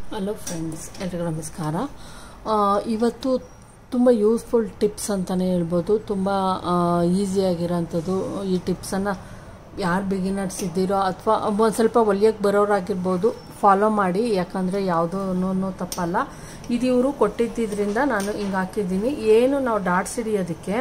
hello friends ಎಲ್ರಿಗೂ ನಮಸ್ಕಾರ ಆ, ಇವತ್ತು ತುಂಬ ಯೂಸ್ಫುಲ್ ಟಿಪ್ಸ್ ಅಂತಲೇ ಹೇಳ್ಬೋದು ತುಂಬ ಈಸಿಯಾಗಿರೋಂಥದ್ದು ಈ ಟಿಪ್ಸನ್ನು ಯಾರು ಬಿಗಿನರ್ಸ್ ಇದ್ದೀರೋ ಅಥವಾ ಒಂದು ಸ್ವಲ್ಪ ಹೊಲಿಯೋಕ್ಕೆ ಬರೋರಾಗಿರ್ಬೋದು ಫಾಲೋ ಮಾಡಿ ಯಾಕಂದರೆ ಯಾವುದೂ ತಪ್ಪಲ್ಲ ಇದು ಇವರು ಕೊಟ್ಟಿದ್ದರಿಂದ ನಾನು ಹಿಂಗೆ ಹಾಕಿದ್ದೀನಿ ಏನು ನಾವು ಡಾಟ್ಸ್ ಹಿಡಿಯೋದಕ್ಕೆ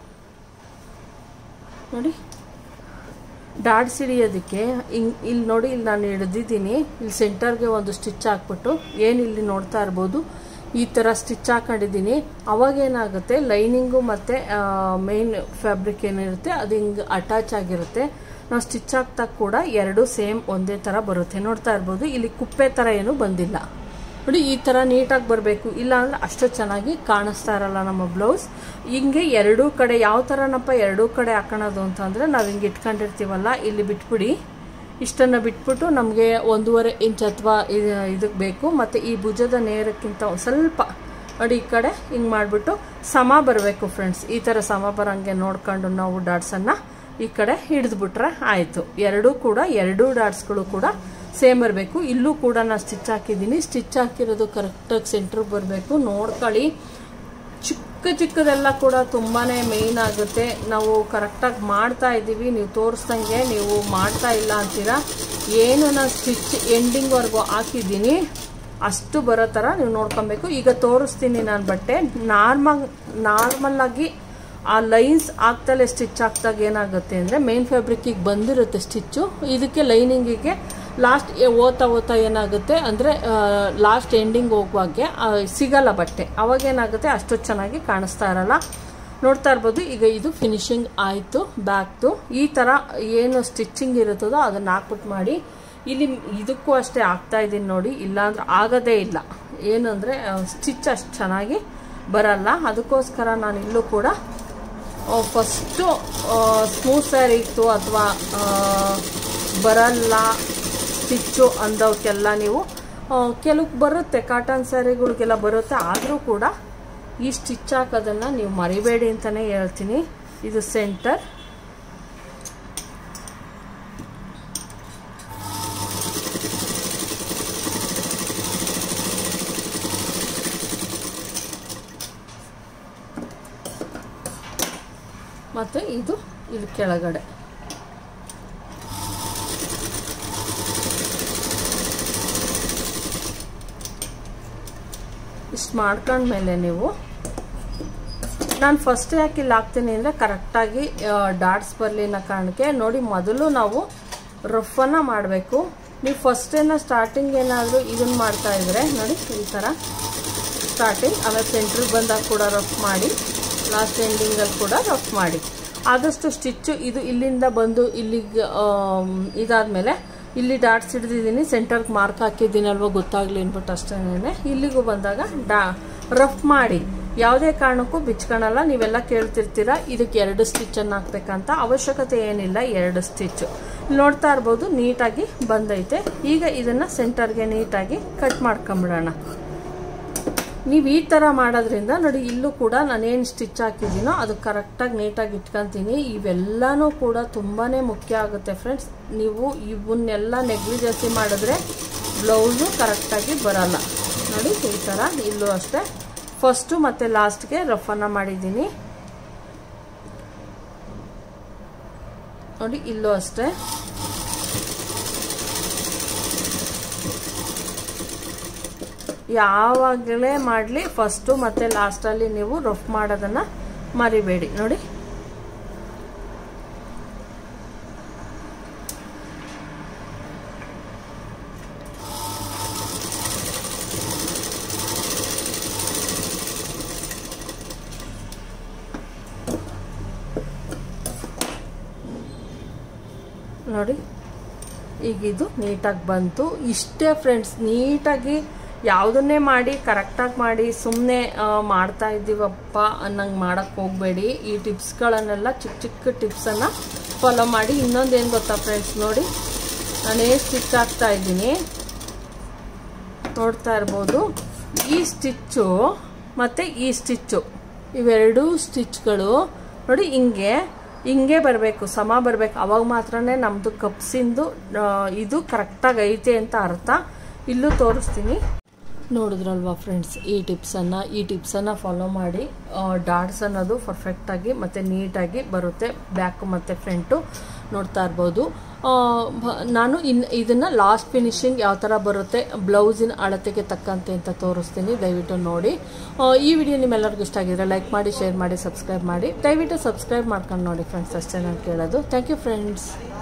ನೋಡಿ ಡಾಟ್ಸ್ ಹಿಡಿಯೋದಕ್ಕೆ ಹಿಂಗೆ ಇಲ್ಲಿ ನೋಡಿ ಇಲ್ಲಿ ನಾನು ಹಿಡ್ದಿದ್ದೀನಿ ಇಲ್ಲಿ ಸೆಂಟರ್ಗೆ ಒಂದು ಸ್ಟಿಚ್ ಹಾಕ್ಬಿಟ್ಟು ಏನು ಇಲ್ಲಿ ನೋಡ್ತಾ ಇರ್ಬೋದು ಈ ಥರ ಸ್ಟಿಚ್ ಹಾಕೊಂಡಿದ್ದೀನಿ ಅವಾಗ ಏನಾಗುತ್ತೆ ಲೈನಿಂಗು ಮತ್ತು ಮೇನ್ ಫ್ಯಾಬ್ರಿಕ್ ಏನಿರುತ್ತೆ ಅದು ಹಿಂಗೆ ಅಟ್ಯಾಚ್ ಆಗಿರುತ್ತೆ ನಾವು ಸ್ಟಿಚ್ ಹಾಕ್ತಾ ಕೂಡ ಎರಡು ಸೇಮ್ ಒಂದೇ ಥರ ಬರುತ್ತೆ ನೋಡ್ತಾ ಇರ್ಬೋದು ಇಲ್ಲಿ ಕುಪ್ಪೆ ಥರ ಏನು ಬಂದಿಲ್ಲ ನೋಡಿ ಈ ಥರ ನೀಟಾಗಿ ಬರಬೇಕು ಇಲ್ಲ ಅಂದ್ರೆ ಅಷ್ಟು ಚೆನ್ನಾಗಿ ಕಾಣಿಸ್ತಾ ಇರಲ್ಲ ನಮ್ಮ ಬ್ಲೌಸ್ ಹಿಂಗೆ ಎರಡೂ ಕಡೆ ಯಾವ ಥರನಪ್ಪ ಎರಡೂ ಕಡೆ ಹಾಕೋಣದು ಅಂತಂದರೆ ನಾವು ಹಿಂಗೆ ಇಟ್ಕೊಂಡಿರ್ತೀವಲ್ಲ ಇಲ್ಲಿ ಬಿಟ್ಬಿಡಿ ಇಷ್ಟನ್ನು ಬಿಟ್ಬಿಟ್ಟು ನಮಗೆ ಒಂದೂವರೆ ಇಂಚ್ ಅಥವಾ ಇದಕ್ಕೆ ಬೇಕು ಮತ್ತು ಈ ಭುಜದ ನೇರಕ್ಕಿಂತ ಒಂದ್ ಸ್ವಲ್ಪ ನೋಡಿ ಈ ಕಡೆ ಹಿಂಗೆ ಮಾಡಿಬಿಟ್ಟು ಸಮ ಬರಬೇಕು ಫ್ರೆಂಡ್ಸ್ ಈ ಥರ ಸಮ ಬರೋಂಗೆ ನೋಡ್ಕೊಂಡು ನಾವು ಡಾಟ್ಸನ್ನು ಈ ಕಡೆ ಹಿಡಿದ್ಬಿಟ್ರೆ ಆಯಿತು ಎರಡೂ ಕೂಡ ಎರಡೂ ಡಾಟ್ಸ್ಗಳು ಕೂಡ ಸೇಮ್ ಬರಬೇಕು ಇಲ್ಲೂ ಕೂಡ ನಾನು ಸ್ಟಿಚ್ ಹಾಕಿದ್ದೀನಿ ಸ್ಟಿಚ್ ಹಾಕಿರೋದು ಕರೆಕ್ಟಾಗಿ ಸೆಂಟ್ರಿಗೆ ಬರಬೇಕು ನೋಡ್ಕೊಳ್ಳಿ ಚಿಕ್ಕ ಚಿಕ್ಕದೆಲ್ಲ ಕೂಡ ತುಂಬಾ ಮೇಯ್ನ್ ಆಗುತ್ತೆ ನಾವು ಕರೆಕ್ಟಾಗಿ ಮಾಡ್ತಾ ಇದ್ದೀವಿ ನೀವು ತೋರಿಸ್ದಂಗೆ ನೀವು ಮಾಡ್ತಾ ಇಲ್ಲ ಅಂತೀರಾ ಏನು ನಾನು ಸ್ಟಿಚ್ ಎಂಡಿಂಗ್ವರೆಗೂ ಹಾಕಿದ್ದೀನಿ ಅಷ್ಟು ಬರೋ ಥರ ನೀವು ನೋಡ್ಕೊಬೇಕು ಈಗ ತೋರಿಸ್ತೀನಿ ನಾನು ಬಟ್ಟೆ ನಾರ್ಮಲ್ ನಾರ್ಮಲ್ಲಾಗಿ ಆ ಲೈನ್ಸ್ ಆಗ್ತಲೇ ಸ್ಟಿಚ್ ಹಾಕ್ದಾಗ ಏನಾಗುತ್ತೆ ಅಂದರೆ ಮೇನ್ ಫ್ಯಾಬ್ರಿಕ್ಕಿಗೆ ಬಂದಿರುತ್ತೆ ಸ್ಟಿಚ್ಚು ಇದಕ್ಕೆ ಲೈನಿಂಗಿಗೆ ಲಾಸ್ಟ್ ಓದ್ತಾ ಓದ್ತಾ ಏನಾಗುತ್ತೆ ಅಂದರೆ ಲಾಸ್ಟ್ ಎಂಡಿಂಗ್ ಹೋಗುವಾಗೆ ಸಿಗಲ್ಲ ಬಟ್ಟೆ ಅವಾಗ ಏನಾಗುತ್ತೆ ಅಷ್ಟು ಚೆನ್ನಾಗಿ ಕಾಣಿಸ್ತಾ ಇರಲ್ಲ ನೋಡ್ತಾ ಇರ್ಬೋದು ಈಗ ಇದು ಫಿನಿಶಿಂಗ್ ಆಯಿತು ಬ್ಯಾಕ್ದು ಈ ಥರ ಏನು ಸ್ಟಿಚ್ಚಿಂಗ್ ಇರುತ್ತದೋ ಅದನ್ನು ಹಾಕ್ಬಿಟ್ಟು ಮಾಡಿ ಇಲ್ಲಿ ಇದಕ್ಕೂ ಅಷ್ಟೇ ಆಗ್ತಾ ಇದ್ದೀನಿ ನೋಡಿ ಇಲ್ಲಾಂದ್ರೆ ಆಗೋದೇ ಇಲ್ಲ ಏನಂದರೆ ಸ್ಟಿಚ್ ಅಷ್ಟು ಚೆನ್ನಾಗಿ ಬರಲ್ಲ ಅದಕ್ಕೋಸ್ಕರ ನಾನು ಇಲ್ಲೂ ಕೂಡ ಫಸ್ಟು ಸ್ಮೂತ್ ಸ್ಯಾರಿ ಇತ್ತು ಅಥವಾ ಬರಲ್ಲ ಸ್ಟಿಚ್ಚು ಅಂದವಕ್ಕೆಲ್ಲ ನೀವು ಕೆಲವು ಬರುತ್ತೆ ಕಾಟನ್ ಸ್ಯಾರಿಗಳಿಗೆಲ್ಲ ಬರುತ್ತೆ ಆದರೂ ಕೂಡ ಈ ಸ್ಟಿಚ್ ಹಾಕೋದನ್ನು ನೀವು ಮರಿಬೇಡಿ ಅಂತಲೇ ಹೇಳ್ತೀನಿ ಇದು ಸೆಂಟರ್ ಮತ್ತು ಇದು ಇಲ್ಲಿ ಕೆಳಗಡೆ ಇಷ್ಟು ಮಾಡ್ಕೊಂಡ್ಮೇಲೆ ನೀವು ನಾನು ಫಸ್ಟ್ ಯಾಕೆ ಇಲ್ಲಿ ಹಾಕ್ತೀನಿ ಅಂದರೆ ಕರೆಕ್ಟಾಗಿ ಡಾಟ್ಸ್ ಬರಲಿ ಅನ್ನೋ ಕಾರಣಕ್ಕೆ ನೋಡಿ ಮೊದಲು ನಾವು ರಫನ್ನು ಮಾಡಬೇಕು ನೀವು ಫಸ್ಟೇನ ಸ್ಟಾರ್ಟಿಂಗ್ ಏನಾದರೂ ಇದನ್ನು ಮಾಡ್ತಾ ಇದ್ರೆ ನೋಡಿ ಈ ಥರ ಸ್ಟಾರ್ಟಿಂಗ್ ಆಮೇಲೆ ಸೆಂಟ್ರಿಗೆ ಬಂದಾಗ ಕೂಡ ರಫ್ ಮಾಡಿ ಲಾಸ್ಟ್ ಎಂಡಿಂಗಲ್ಲಿ ಕೂಡ ರಫ್ ಮಾಡಿ ಆದಷ್ಟು ಸ್ಟಿಚ್ಚು ಇದು ಇಲ್ಲಿಂದ ಬಂದು ಇಲ್ಲಿಗೆ ಇದಾದಮೇಲೆ ಇಲ್ಲಿ ಡಾಟ್ಸ್ ಹಿಡಿದಿದ್ದೀನಿ ಸೆಂಟರ್ಗೆ ಮಾರ್ಕ್ ಹಾಕಿದ್ದೀನಿ ಅಲ್ವಾ ಗೊತ್ತಾಗಲಿ ಅಂದ್ಬಿಟ್ಟು ಅಷ್ಟೇನೆ ಇಲ್ಲಿಗೂ ಬಂದಾಗ ಡಾ ರಫ್ ಮಾಡಿ ಯಾವುದೇ ಕಾರಣಕ್ಕೂ ಬಿಚ್ಕೊಳಲ್ಲ ನೀವೆಲ್ಲ ಕೇಳ್ತಿರ್ತೀರಾ ಇದಕ್ಕೆ ಎರಡು ಸ್ಟಿಚ್ಚನ್ನು ಹಾಕ್ಬೇಕಂತ ಅವಶ್ಯಕತೆ ಏನಿಲ್ಲ ಎರಡು ಸ್ಟಿಚ್ಚು ನೋಡ್ತಾ ಇರ್ಬೋದು ನೀಟಾಗಿ ಬಂದೈತೆ ಈಗ ಇದನ್ನು ಸೆಂಟರ್ಗೆ ನೀಟಾಗಿ ಕಟ್ ಮಾಡ್ಕೊಂಬಿಡೋಣ ನೀವು ಈ ಥರ ಮಾಡೋದ್ರಿಂದ ನೋಡಿ ಇಲ್ಲೂ ಕೂಡ ನಾನೇನು ಸ್ಟಿಚ್ ಹಾಕಿದ್ದೀನೋ ಅದು ಕರೆಕ್ಟಾಗಿ ನೀಟಾಗಿ ಇಟ್ಕೊತೀನಿ ಇವೆಲ್ಲನೂ ಕೂಡ ತುಂಬಾ ಮುಖ್ಯ ಆಗುತ್ತೆ ಫ್ರೆಂಡ್ಸ್ ನೀವು ಇವನ್ನೆಲ್ಲ ನೆಗ್ಲಿಜೆನ್ಸಿ ಮಾಡಿದ್ರೆ ಬ್ಲೌಸು ಕರೆಕ್ಟಾಗಿ ಬರಲ್ಲ ನೋಡಿ ಈ ಥರ ಇಲ್ಲೂ ಅಷ್ಟೇ ಫಸ್ಟು ಮತ್ತು ಲಾಸ್ಟ್ಗೆ ರಫನ್ನು ಮಾಡಿದ್ದೀನಿ ನೋಡಿ ಇಲ್ಲೂ ಅಷ್ಟೇ ಯಾವಾಗಲೇ ಮಾಡಲಿ ಫಸ್ಟು ಮತ್ತು ಲಾಸ್ಟಲ್ಲಿ ನೀವು ರಫ್ ಮಾಡೋದನ್ನು ಮರಿಬೇಡಿ ನೋಡಿ ನೋಡಿ ಈಗ ಇದು ನೀಟಾಗಿ ಬಂತು ಇಷ್ಟೇ ಫ್ರೆಂಡ್ಸ್ ನೀಟಾಗಿ ಯಾವುದನ್ನೇ ಮಾಡಿ ಕರೆಕ್ಟಾಗಿ ಮಾಡಿ ಸುಮ್ಮನೆ ಮಾಡ್ತಾ ಇದ್ದೀವಪ್ಪ ಅನ್ನಂಗೆ ಮಾಡೋಕ್ಕೆ ಹೋಗಬೇಡಿ ಈ ಟಿಪ್ಸ್ಗಳನ್ನೆಲ್ಲ ಚಿಕ್ಕ ಚಿಕ್ಕ ಟಿಪ್ಸನ್ನು ಫಾಲೋ ಮಾಡಿ ಇನ್ನೊಂದು ಏನು ಗೊತ್ತಾ ಫ್ರೆಂಡ್ಸ್ ನೋಡಿ ನಾನೇ ಸ್ಟಿಚ್ ಹಾಕ್ತಾ ಇದ್ದೀನಿ ನೋಡ್ತಾ ಇರ್ಬೋದು ಈ ಸ್ಟಿಚ್ಚು ಮತ್ತು ಈ ಸ್ಟಿಚ್ಚು ಇವೆರಡೂ ಸ್ಟಿಚ್ಗಳು ನೋಡಿ ಹಿಂಗೆ ಹಿಂಗೆ ಬರಬೇಕು ಸಮ ಬರಬೇಕು ಅವಾಗ ಮಾತ್ರನೇ ನಮ್ಮದು ಕಪ್ಸಿಂದು ಇದು ಕರೆಕ್ಟಾಗಿ ಐತೆ ಅಂತ ಅರ್ಥ ಇಲ್ಲೂ ತೋರಿಸ್ತೀನಿ ನೋಡಿದ್ರಲ್ವಾ ಫ್ರೆಂಡ್ಸ್ ಈ ಟಿಪ್ಸನ್ನು ಈ ಟಿಪ್ಸನ್ನು ಫಾಲೋ ಮಾಡಿ ಡಾಟ್ಸ್ ಅನ್ನೋದು ಪರ್ಫೆಕ್ಟಾಗಿ ಮತ್ತು ನೀಟಾಗಿ ಬರುತ್ತೆ ಬ್ಯಾಕ್ ಮತ್ತು ಫ್ರಂಟು ನೋಡ್ತಾ ಇರ್ಬೋದು ಆ, ಭ- ನಾನು ಇನ್ನು ಇದನ್ನು ಲಾಸ್ಟ್ ಫಿನಿಶಿಂಗ್ ಯಾವ ಥರ ಬರುತ್ತೆ ಬ್ಲೌಸಿನ ಅಳತೆಗೆ ತಕ್ಕಂತೆ ಅಂತ ತೋರಿಸ್ತೀನಿ ದಯವಿಟ್ಟು ನೋಡಿ ಆ, ಈ ವಿಡಿಯೋ ನಿಮ್ಮೆಲ್ಲರಿಗೂ ಇಷ್ಟ ಆಗಿದ್ರೆ ಲೈಕ್ ಮಾಡಿ ಶೇರ್ ಮಾಡಿ ಸಬ್ಸ್ಕ್ರೈಬ್ ಮಾಡಿ ದಯವಿಟ್ಟು ಸಬ್ಸ್ಕ್ರೈಬ್ ಮಾಡ್ಕೊಂಡು ನೋಡಿ ಫ್ರೆಂಡ್ಸ್ ಅಷ್ಟೇ ನಾನು ಕೇಳೋದು ಥ್ಯಾಂಕ್ ಯು ಫ್ರೆಂಡ್ಸ್